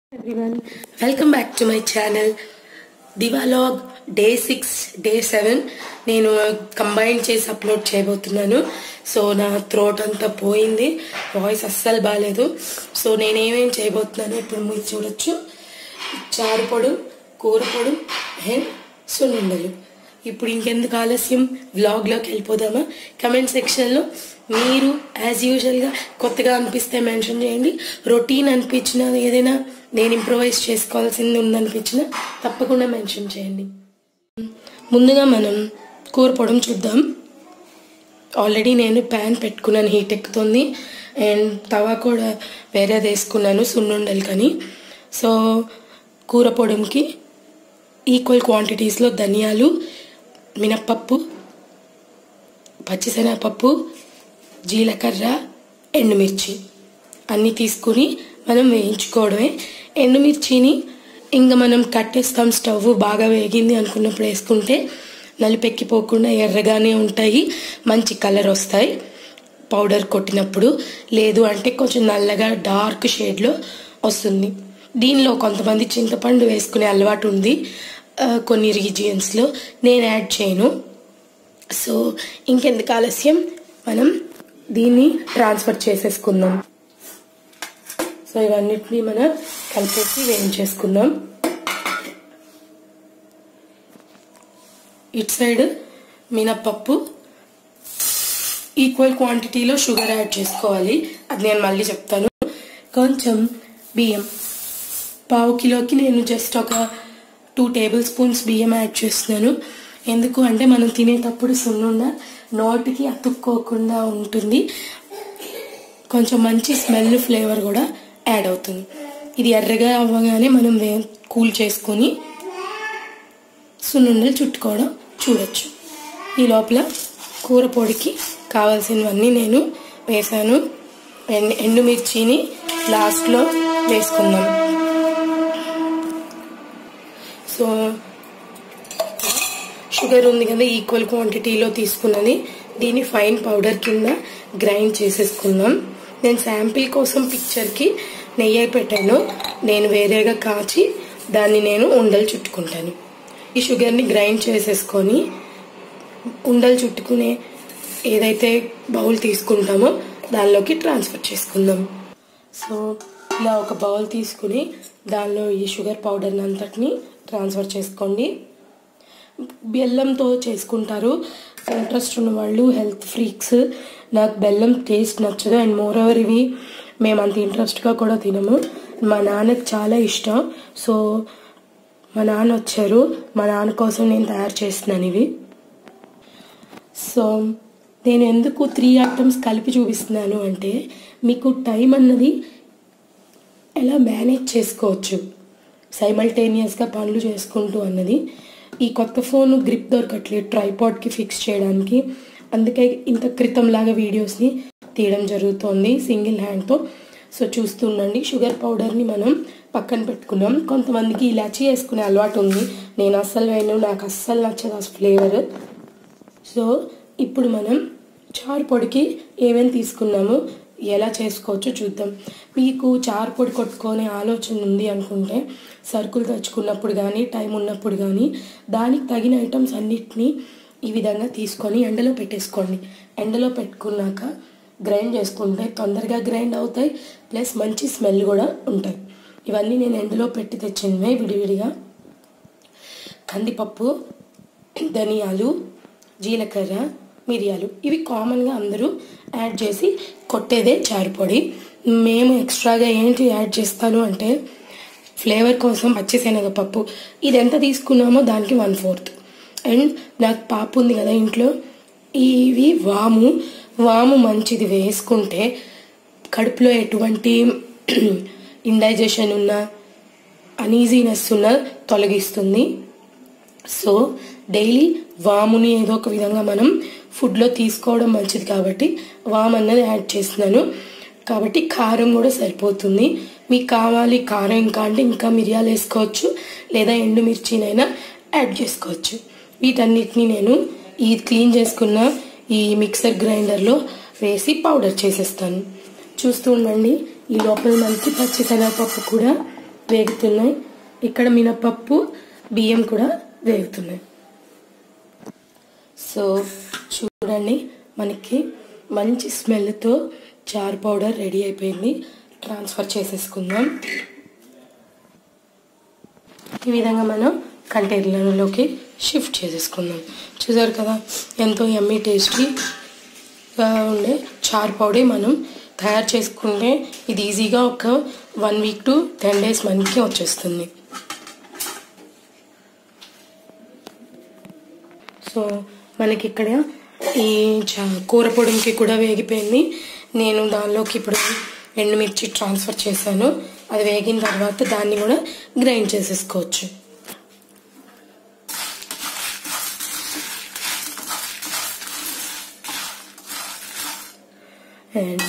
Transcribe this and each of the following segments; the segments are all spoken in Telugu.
everyone welcome back to my channel దివాలాగ్ డే సిక్స్ డే సెవెన్ నేను కంబైన్ చేసి అప్లోడ్ చేయబోతున్నాను సో నా థ్రోట్ అంతా పోయింది వాయిస్ అస్సలు బాగాలేదు సో నేనేమేం చేయబోతున్నాను ఇప్పుడు మీరు చూడొచ్చు చారు పొడు కూర పొడు అండ్ సున్నుండలు ఇప్పుడు ఇంకెందుకు ఆలస్యం వ్లాగ్లోకి వెళ్ళిపోదామా కమెంట్ సెక్షన్లో మీరు యాజ్ యూజువల్గా కొత్తగా అనిపిస్తే మెన్షన్ చేయండి రొటీన్ అనిపించిన ఏదైనా నేను ఇంప్రొవైజ్ చేసుకోవాల్సింది ఉందనిపించినా తప్పకుండా మెన్షన్ చేయండి ముందుగా మనం కూర పొడం చూద్దాం ఆల్రెడీ నేను ప్యాన్ పెట్టుకున్నాను హీట్ ఎక్కుతుంది అండ్ తవా కూడా వేరేది వేసుకున్నాను సున్నుండలు కానీ సో కూర పొడంకి ఈక్వల్ క్వాంటిటీస్లో ధనియాలు మినప్పప్పు పచ్చిశనగపప్పు జీలకర్ర ఎండుమిర్చి అన్నీ తీసుకుని మనం వేయించుకోవడమే ఎండుమిర్చిని ఇంకా మనం కట్టేస్తాం స్టవ్ బాగా వేగింది అనుకున్నప్పుడు వేసుకుంటే నలిపెక్కిపోకుండా ఎర్రగానే ఉంటాయి మంచి కలర్ వస్తాయి పౌడర్ కొట్టినప్పుడు లేదు అంటే కొంచెం నల్లగా డార్క్ షేడ్లో వస్తుంది దీనిలో కొంతమంది చింతపండు వేసుకునే అలవాటు ఉంది ఆ, కొన్ని రీజియన్స్లో నేను యాడ్ చేయను సో ఇంకెందుకు ఆలస్యం మనం దీన్ని ట్రాన్స్ఫర్ చేసేసుకుందాం సో ఇవన్నిటిని మనం కలిపేసి వేయించేసుకుందాం ఇటు సైడ్ మినప్పప్పు ఈక్వల్ క్వాంటిటీలో షుగర్ యాడ్ చేసుకోవాలి అది నేను మళ్ళీ చెప్తాను కొంచెం బియ్యం పావు కిలోకి నేను జస్ట్ ఒక టూ టేబుల్ స్పూన్స్ బియ్యం యాడ్ చేస్తున్నాను ఎందుకు అంటే మనం తినేటప్పుడు సున్నుండ నోటికి అతుక్కోకుండా ఉంటుంది కొంచెం మంచి స్మెల్ ఫ్లేవర్ కూడా యాడ్ అవుతుంది ఇది ఎర్రగా అవ్వగానే మనం వే కూల్ చేసుకొని సున్నుండలు చుట్టుకోవడం చూడొచ్చు ఈ లోపల కూర పొడికి కావాల్సినవన్నీ నేను వేసాను ఎండు ఎండుమిర్చిని లాస్ట్లో వేసుకుందాం సో షుగర్ ఉంది కదా ఈక్వల్ క్వాంటిటీలో తీసుకున్నది దీన్ని ఫైన్ పౌడర్ కింద గ్రైండ్ చేసేసుకుందాం నేను శాంపిల్ కోసం పిక్చర్కి నెయ్యి పెట్టాను నేను వేరేగా కాచి దాన్ని నేను ఉండలు చుట్టుకుంటాను ఈ షుగర్ని గ్రైండ్ చేసేసుకొని ఉండలు చుట్టుకునే ఏదైతే బౌల్ తీసుకుంటామో దానిలోకి ట్రాన్స్ఫర్ చేసుకుందాం సో ఇలా ఒక బౌల్ తీసుకుని దానిలో ఈ షుగర్ పౌడర్ అంతటిని ట్రాన్స్ఫర్ చేసుకోండి బెల్లంతో చేసుకుంటారు ఇంట్రెస్ట్ ఉన్న వాళ్ళు హెల్త్ ఫ్రీక్స్ నాకు బెల్లం టేస్ట్ నచ్చదు అండ్ మోర్ ఓవర్ ఇవి మేము అంత ఇంట్రెస్ట్గా కూడా తినము మా నాన్నకి చాలా ఇష్టం సో మా నాన్న వచ్చారు మా నాన్న కోసం నేను తయారు చేస్తున్నాను ఇవి సో నేను ఎందుకు త్రీ ఐటమ్స్ కలిపి చూపిస్తున్నాను అంటే మీకు టైం అన్నది ఎలా మేనేజ్ చేసుకోవచ్చు సైమల్టేనియస్గా పనులు చేసుకుంటూ అన్నది ఈ కొత్త ఫోన్ గ్రిప్ దొరకట్లేదు ట్రైపాడ్కి ఫిక్స్ చేయడానికి అందుకే ఇంత క్రితంలాగా వీడియోస్ని తీయడం జరుగుతోంది సింగిల్ హ్యాండ్తో సో చూస్తుండండి షుగర్ పౌడర్ని మనం పక్కన పెట్టుకున్నాం కొంతమందికి ఇలాచీ వేసుకునే అలవాటు ఉంది నేను అస్సలు వేయను నాకు అస్సలు నచ్చదు ఆ ఫ్లేవర్ సో ఇప్పుడు మనం చారు పొడికి ఏమేమి తీసుకున్నామో ఎలా చేసుకోవచ్చో చూద్దాం మీకు చారు పొడి కొట్టుకునే ఆలోచన ఉంది అనుకుంటే సరుకులు తెచ్చుకున్నప్పుడు కానీ టైం ఉన్నప్పుడు కానీ దానికి తగిన ఐటమ్స్ అన్నిటినీ ఈ విధంగా తీసుకొని ఎండలో పెట్టేసుకోండి ఎండలో పెట్టుకున్నాక గ్రైండ్ చేసుకుంటే తొందరగా గ్రైండ్ అవుతాయి ప్లస్ మంచి స్మెల్ కూడా ఉంటాయి ఇవన్నీ నేను ఎండలో పెట్టి తెచ్చినవే విడివిడిగా కందిపప్పు ధనియాలు జీలకర్ర మిరియాలు ఇవి కామన్గా అందరూ యాడ్ చేసి కొట్టేదే చారుపొడి మేము ఎక్స్ట్రాగా ఏంటి యాడ్ చేస్తాను అంటే ఫ్లేవర్ కోసం పచ్చిశనగపప్పు ఇది ఎంత తీసుకున్నామో దానికి వన్ ఫోర్త్ అండ్ నాకు పాప ఉంది కదా ఇంట్లో ఇవి వాము వాము మంచిది వేసుకుంటే కడుపులో ఎటువంటి ఇండైజెషన్ ఉన్నా అనీజీనెస్ ఉన్నా తొలగిస్తుంది సో డైలీ వాముని ఏదో ఒక విధంగా మనం ఫుడ్లో తీసుకోవడం మంచిది కాబట్టి వామ్ అన్నది యాడ్ చేస్తున్నాను కాబట్టి కారం కూడా సరిపోతుంది మీకు కావాలి కారం ఇంకా అంటే ఇంకా మిరియాలు వేసుకోవచ్చు లేదా ఎండుమిర్చినైనా యాడ్ చేసుకోవచ్చు వీటన్నిటిని నేను ఈ క్లీన్ చేసుకున్న ఈ మిక్సర్ గ్రైండర్లో వేసి పౌడర్ చేసేస్తాను చూస్తూ ఉండండి ఈ లోపల మనకి పచ్చిశనగపప్పు కూడా వేగుతున్నాయి ఇక్కడ మినపప్పు బియ్యం కూడా వేగుతున్నాయి సో చూడండి మనకి మంచి స్మెల్తో చారు పౌడర్ రెడీ అయిపోయింది ట్రాన్స్ఫర్ చేసేసుకుందాం ఈ విధంగా మనం కంటైనర్లలోకి షిఫ్ట్ చేసేసుకుందాం చూసారు కదా ఎంతో ఎమ్మీ టేస్టీగా ఉండే చార్ పౌడర్ మనం తయారు చేసుకుంటే ఇది ఈజీగా ఒక one week to ten days మనకి వచ్చేస్తుంది సో మనకి ఇక్కడ ఈ చా కూర పొడికి కూడా వేగిపోయింది నేను దానిలోకి ఇప్పుడు ఎండుమిర్చి ట్రాన్స్ఫర్ చేశాను అది వేగిన తర్వాత దాన్ని కూడా గ్రైండ్ చేసేసుకోవచ్చు అండ్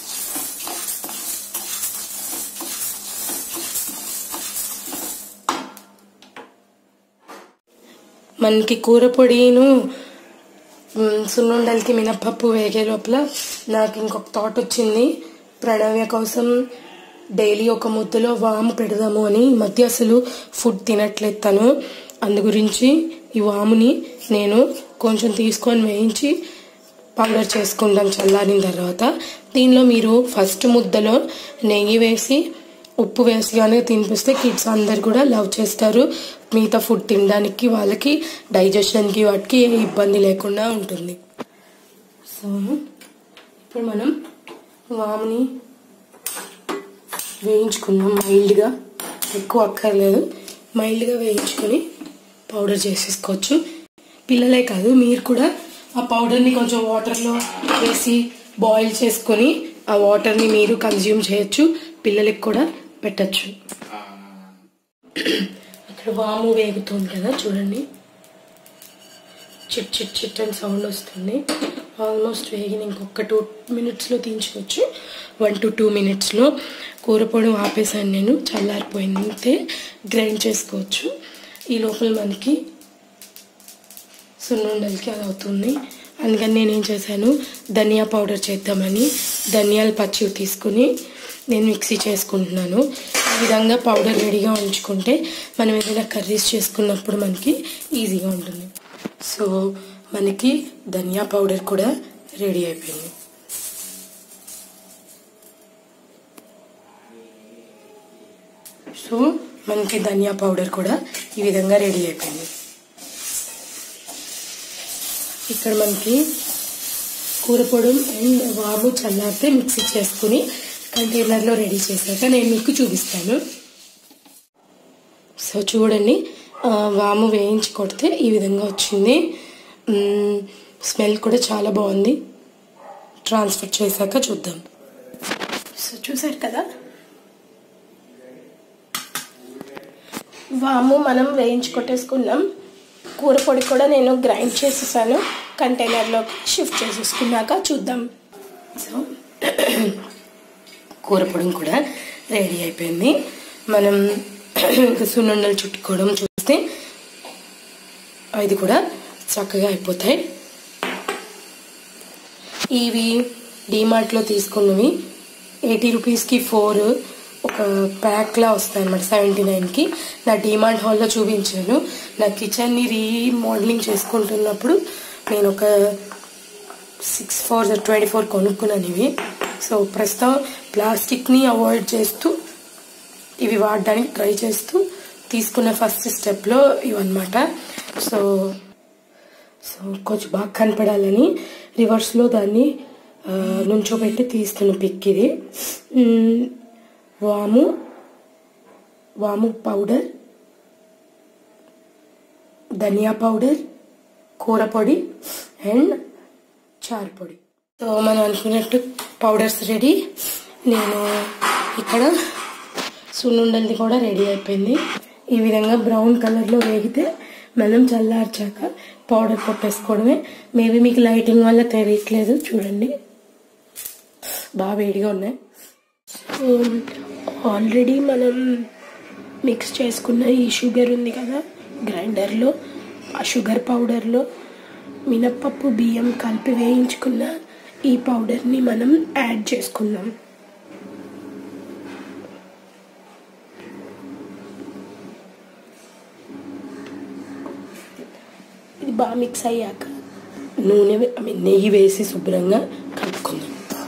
మనకి కూర పొడిను మ్, సున్నుండలకి మినప్పప్పు వేగే లోపల నాకు ఇంకొక థాట్ వచ్చింది ప్రణవ్య కోసం డైలీ ఒక ముద్దలో వాము పెడదాము అని ఈ మధ్య అసలు ఫుడ్ తినట్లేదు తను అందు గురించి ఈ వాముని నేను కొంచెం తీసుకొని వేయించి పౌడర్ చేసుకుంటాం చల్లారిన తర్వాత దీనిలో మీరు ఫస్ట్ ముద్దలో నెయ్యి వేసి ఉప్పు వేసి కానీ తినిపిస్తే కిడ్స్ అందరు కూడా లవ్ చేస్తారు మిగతా ఫుడ్ తినడానికి వాళ్ళకి డైజెషన్కి వాటికి ఏ ఇబ్బంది లేకుండా ఉంటుంది సో ఇప్పుడు మనం వాముని వేయించుకున్నాం మైల్డ్గా ఎక్కువ అక్కర్లేదు మైల్డ్గా వేయించుకొని పౌడర్ చేసేసుకోవచ్చు పిల్లలే కాదు మీరు కూడా ఆ పౌడర్ని కొంచెం వాటర్లో వేసి బాయిల్ చేసుకొని ఆ వాటర్ని మీరు కన్జ్యూమ్ చేయొచ్చు పిల్లలకి కూడా పెట్టచ్చు ఇక్కడ వాము వేగుతుంది కదా చూడండి చిట్ చిట్ చిట్ అని సౌండ్ వస్తుంది ఆల్మోస్ట్ వేగిన ఇంకొక టూ మినిట్స్లో తీయించుకోవచ్చు వన్ టు టూ మినిట్స్లో కూరపొడి ఆపేసాను నేను చల్లారిపోయింది గ్రైండ్ చేసుకోవచ్చు ఈ లోపల మనకి సున్నుండలకి అది అవుతుంది అందుకని నేను ఏం చేశాను ధనియా పౌడర్ చేద్దామని ధనియాల పచ్చి తీసుకుని నేను మిక్సీ చేసుకుంటున్నాను ఈ విధంగా పౌడర్ రెడీగా ఉంచుకుంటే మనం ఏదైనా కర్రీస్ చేసుకున్నప్పుడు మనకి ఈజీగా ఉంటుంది సో మనకి ధనియా పౌడర్ కూడా రెడీ అయిపోయింది సో మనకి ధనియా పౌడర్ కూడా ఈ విధంగా రెడీ అయిపోయింది ఇక్కడ మనకి కూరపొడం అండ్ వాము చల్లారితే మిక్సీ చేసుకుని కంటైనర్లో రెడీ చేశాక నేను మీకు చూపిస్తాను సో చూడండి ఆ, వాము వేయించి కొడితే ఈ విధంగా వచ్చింది మ్మ్, స్మెల్ కూడా చాలా బాగుంది ట్రాన్స్ఫర్ చేశాక చూద్దాం సో చూసారు కదా వాము మనం వేయించి కొట్టేసుకున్నాం కూర పొడి కూడా నేను గ్రైండ్ చేసేసాను కంటైనర్లోకి షిఫ్ట్ చేసేసుకున్నాక చూద్దాం సో కూర పొడి కూడా రెడీ అయిపోయింది మనం ఇంకా సున్నుండలు చుట్టుకోవడం చూస్తే అది కూడా చక్కగా అయిపోతాయి ఇవి డీమార్ట్లో తీసుకున్నవి ఎయిటీ రూపీస్కి ఫోర్ ఒక ప్యాక్లా వస్తాయి అనమాట సెవెంటీ నైన్కి నా డీమార్ట్ హాల్లో చూపించాను నా కిచెన్ని రీమోడలింగ్ చేసుకుంటున్నప్పుడు నేను ఒక సిక్స్ ఫోర్ ట్వంటీ ఫోర్ కొనుక్కున్నాను ఇవి సో ప్రస్తుతం ప్లాస్టిక్ని అవాయిడ్ చేస్తూ ఇవి వాడడానికి ట్రై చేస్తూ తీసుకున్న ఫస్ట్ స్టెప్లో ఇవన్నమాట సో సో కొంచెం బాగా కనపడాలని రివర్స్లో దాన్ని ఆ, నుంచోబెట్టి తీస్తున్న పిక్ ఇది మ్, వాము వాము పౌడర్ ధనియా పౌడర్ కూర పొడి అండ్ చారు పొడి సో మనం అనుకున్నట్టు పౌడర్స్ రెడీ నేను ఇక్కడ సున్నుండలది కూడా రెడీ అయిపోయింది ఈ విధంగా బ్రౌన్ కలర్లో వేగితే మనం చల్లార్చాక పౌడర్ కొట్టేసుకోవడమే మేబీ మీకు లైటింగ్ వల్ల తెలియట్లేదు చూడండి బాగా వేడిగా ఉన్నాయి సో ఆల్రెడీ మనం మిక్స్ చేసుకున్న ఈ షుగర్ ఉంది కదా గ్రైండర్లో ఆ షుగర్ పౌడర్లో మినప్పప్పు బియ్యం కలిపి వేయించుకున్న ఈ పౌడర్ని మనం యాడ్ చేసుకుందాం బాగా మిక్స్ అయ్యాక నూనె వే- ఐ మీన్ నెయ్యి వేసి శుభ్రంగా కలుపుకుందాం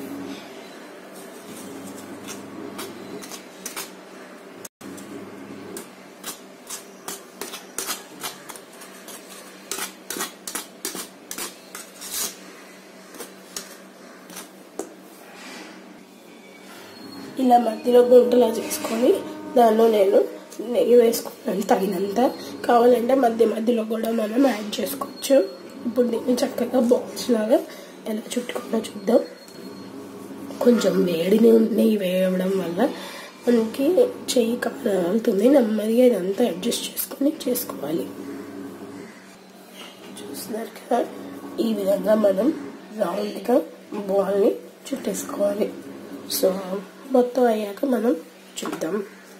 ఇలా మధ్యలో గుంటలా చేసుకొని దానిలో నేను నెయ్యి వేసుకున్నాను తగినంత కావాలంటే మధ్య మధ్యలో కూడా మనం యాడ్ చేసుకోవచ్చు ఇప్పుడు దీన్ని చక్కగా బాల్స్ లాగా ఎలా చుట్టుకున్నా చూద్దాం కొంచెం వేడిని నెయ్యి వేయడం వల్ల మనకి చెయ్యి కాలుతుంది నెమ్మదిగా ఇదంతా అడ్జస్ట్ చేసుకొని చేసుకోవాలి చూస్తున్నారు కదా ఈ విధంగా మనం రౌండ్గా బాల్ని చుట్టేసుకోవాలి సో మొత్తం అయ్యాక మనం చూద్దాం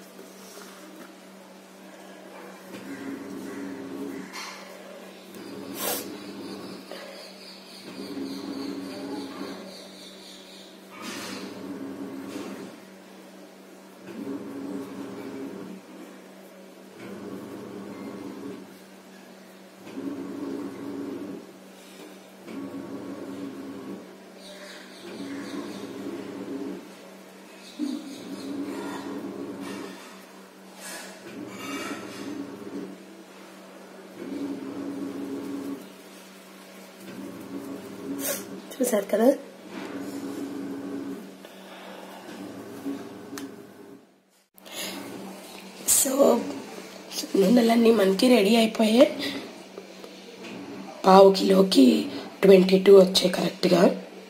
చూసారు కదా సో నూనెలన్నీ మనకి రెడీ అయిపోయాయి పావు కిలోకి ట్వంటీ టూ వచ్చాయి కరెక్ట్గా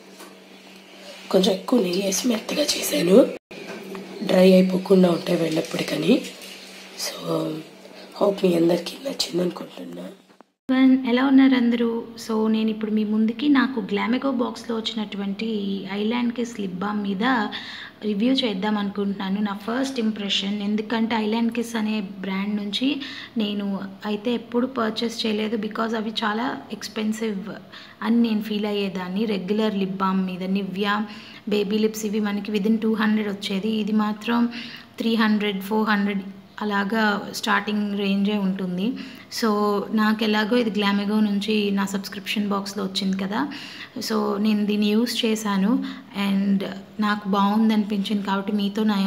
కొంచెం ఎక్కువ నెయ్యి వేసి మెత్తగా చేశాను డ్రై అయిపోకుండా ఉంటాయి వెళ్ళేప్పటికని సో హోప్ మీ అందరికీ నచ్చింది అనుకుంటున్నా వన్ ఎలా ఉన్నారు అందరూ సో నేను ఇప్పుడు మీ ముందుకి నాకు గ్లామెగో బాక్స్లో వచ్చినటువంటి ఐలాండ్ కిస్ లిప్ బామ్ మీద రివ్యూ చేద్దాం అనుకుంటున్నాను నా ఫస్ట్ ఇంప్రెషన్ ఎందుకంటే ఐలాండ్ కిస్ అనే బ్రాండ్ నుంచి నేను అయితే ఎప్పుడు పర్చేస్ చేయలేదు బికాజ్ అవి చాలా ఎక్స్పెన్సివ్ అని నేను ఫీల్ అయ్యేదాన్ని రెగ్యులర్ లిప్ బామ్ మీద నివ్యా బేబీ లిప్స్ ఇవి మనకి విదిన్ టూ హండ్రెడ్ వచ్చేది ఇది మాత్రం త్రీ హండ్రెడ్ ఫోర్ హండ్రెడ్ అలాగా స్టార్టింగ్ రేంజే ఉంటుంది సో నాకు ఎలాగో ఇది గ్లామెగో నుంచి నా సబ్స్క్రిప్షన్ బాక్స్లో వచ్చింది కదా సో నేను దీన్ని యూస్ చేశాను అండ్ నాకు బాగుంది అనిపించింది కాబట్టి మీతో నా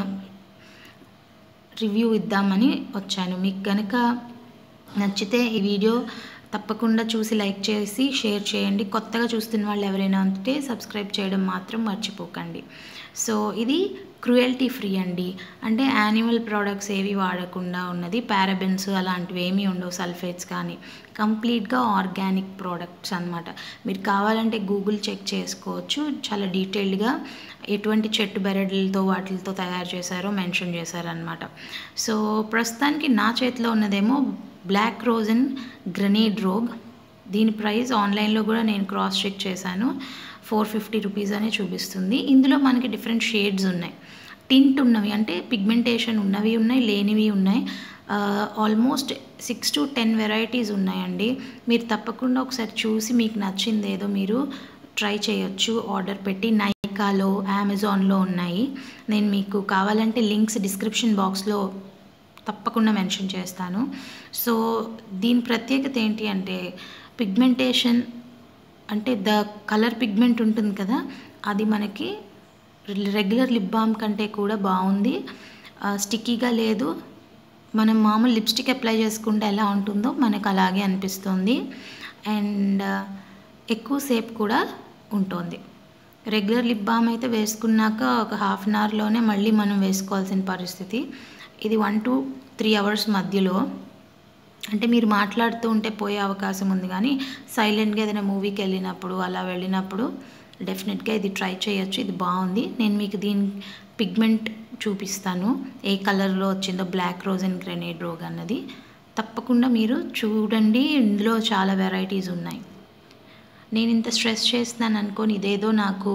రివ్యూ ఇద్దామని వచ్చాను మీకు కనుక నచ్చితే ఈ వీడియో తప్పకుండా చూసి లైక్ చేసి షేర్ చేయండి కొత్తగా చూస్తున్న వాళ్ళు ఎవరైనా ఉంటే సబ్స్క్రైబ్ చేయడం మాత్రం మర్చిపోకండి సో ఇది క్రుయల్టీ ఫ్రీ అండి అంటే యాన్యువల్ ప్రోడక్ట్స్ ఏవి వాడకుండా ఉన్నది పారాబెన్స్ అలాంటివి ఏమీ ఉండవు సల్ఫేట్స్ కానీ కంప్లీట్గా ఆర్గానిక్ ప్రోడక్ట్స్ అన్నమాట మీరు కావాలంటే గూగుల్ చెక్ చేసుకోవచ్చు చాలా డీటెయిల్డ్గా ఎటువంటి చెట్టు బెరడులతో వాటితో తయారు చేశారో మెన్షన్ చేశారనమాట సో ప్రస్తుతానికి నా చేతిలో ఉన్నదేమో బ్లాక్ రోజన్ గ్రనేడ్ రోగ్ దీని ప్రైస్ ఆన్లైన్లో కూడా నేను క్రాస్ చెక్ చేశాను ఫోర్ ఫిఫ్టీ రూపీస్ అనే చూపిస్తుంది ఇందులో మనకి డిఫరెంట్ షేడ్స్ ఉన్నాయి టింట్ ఉన్నవి అంటే పిగ్మెంటేషన్ ఉన్నవి ఉన్నాయి లేనివి ఉన్నాయి almost six to ten varieties ఉన్నాయండి మీరు తప్పకుండా ఒకసారి చూసి మీకు నచ్చింది ఏదో మీరు ట్రై చేయొచ్చు ఆర్డర్ పెట్టి నైకాలో అమెజాన్లో ఉన్నాయి నేను మీకు కావాలంటే లింక్స్ డిస్క్రిప్షన్ బాక్స్లో తప్పకుండా మెన్షన్ చేస్తాను సో దీని ప్రత్యేకత ఏంటి అంటే పిగ్మెంటేషన్ అంటే ద కలర్ పిగ్మెంట్ ఉంటుంది కదా అది మనకి రెగ్యులర్ లిప్ బామ్ కంటే కూడా బాగుంది స్టిక్కీగా లేదు మనం మామూలు లిప్స్టిక్ అప్లై చేసుకుంటే ఎలా ఉంటుందో మనకు అలాగే అనిపిస్తుంది అండ్ ఎక్కువసేపు కూడా ఉంటుంది రెగ్యులర్ లిప్ బామ్ అయితే వేసుకున్నాక ఒక హాఫ్ అన్ అవర్లోనే మళ్ళీ మనం వేసుకోవాల్సిన పరిస్థితి ఇది వన్ టు త్రీ అవర్స్ మధ్యలో అంటే మీరు మాట్లాడుతూ ఉంటే పోయే అవకాశం ఉంది కానీ సైలెంట్గా ఏదైనా మూవీకి వెళ్ళినప్పుడు అలా వెళ్ళినప్పుడు డెఫినెట్గా ఇది ట్రై చేయొచ్చు ఇది బాగుంది నేను మీకు దీని పిగ్మెంట్ చూపిస్తాను ఏ కలర్లో వచ్చిందో black rose and grenade rouge అన్నది తప్పకుండా మీరు చూడండి ఇందులో చాలా వెరైటీస్ ఉన్నాయి నేను ఇంత స్ట్రెస్ చేస్తున్నాను అనుకోని ఇదేదో నాకు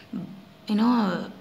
యూనో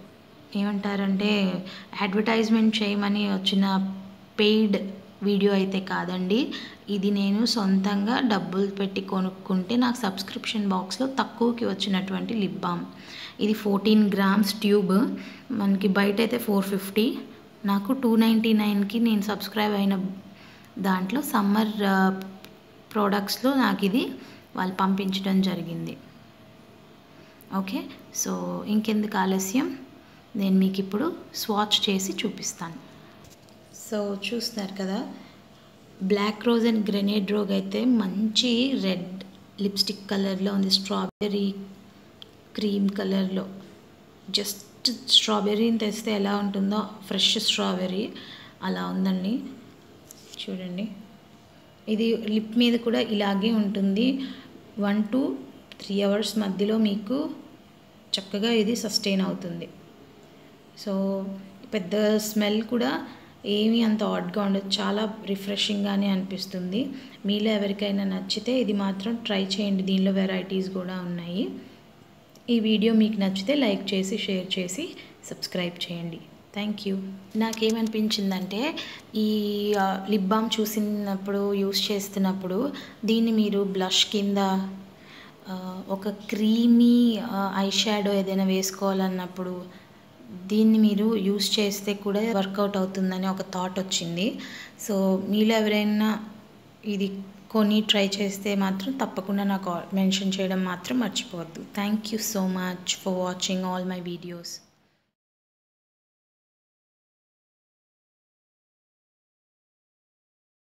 ఏమంటారంటే అడ్వర్టైజ్మెంట్ చేయమని వచ్చిన పెయిడ్ వీడియో అయితే కాదండి ఇది నేను సొంతంగా డబ్బులు పెట్టి కొనుక్కుంటే నాకు సబ్స్క్రిప్షన్ బాక్స్లో తక్కువకి వచ్చినటువంటి లిప్ బామ్ ఇది ఫోర్టీన్ గ్రామ్స్ ట్యూబ్ మనకి బయట అయితే ఫోర్ ఫిఫ్టీ నాకు టూ నైంటీ నైన్కి నేను సబ్స్క్రైబ్ అయిన దాంట్లో సమ్మర్ ప్రోడక్ట్స్లో నాకు ఇది వాళ్ళు పంపించడం జరిగింది ఓకే సో ఇంకెందుకు ఆలస్యం నేను మీకు ఇప్పుడు స్వాచ్ చేసి చూపిస్తాను సో చూస్తున్నారు కదా black rose and grenade rouge అయితే మంచి రెడ్ లిప్స్టిక్ కలర్లో ఉంది స్ట్రాబెర్రీ క్రీమ్ కలర్లో జస్ట్ స్ట్రాబెర్రీని తెస్తే ఎలా ఉంటుందో ఫ్రెష్ స్ట్రాబెర్రీ అలా ఉందండి చూడండి ఇది లిప్ మీద కూడా ఇలాగే ఉంటుంది వన్ టు త్రీ అవర్స్ మధ్యలో మీకు చక్కగా ఇది సస్టైన్ అవుతుంది సో పెద్ద స్మెల్ కూడా ఏమీ అంత ఆడ్గా ఉండదు చాలా రిఫ్రెషింగ్గానే అనిపిస్తుంది మీలో ఎవరికైనా నచ్చితే ఇది మాత్రం ట్రై చేయండి దీనిలో వెరైటీస్ కూడా ఉన్నాయి ఈ వీడియో మీకు నచ్చితే లైక్ చేసి షేర్ చేసి సబ్స్క్రైబ్ చేయండి థ్యాంక్ యూ నాకేమనిపించిందంటే ఈ లిప్ బామ్ చూసినప్పుడు యూస్ చేస్తున్నప్పుడు దీన్ని మీరు బ్లష్ కింద ఒక క్రీమీ ఐ షాడో ఏదైనా వేసుకోవాలన్నప్పుడు దీన్ని మీరు యూస్ చేస్తే కూడా వర్కౌట్ అవుతుందని ఒక థాట్ వచ్చింది సో మీలో ఎవరైనా ఇది కొని ట్రై చేస్తే మాత్రం తప్పకుండా నాకు మెన్షన్ చేయడం మాత్రం మర్చిపోవద్దు thank you so much for watching all my videos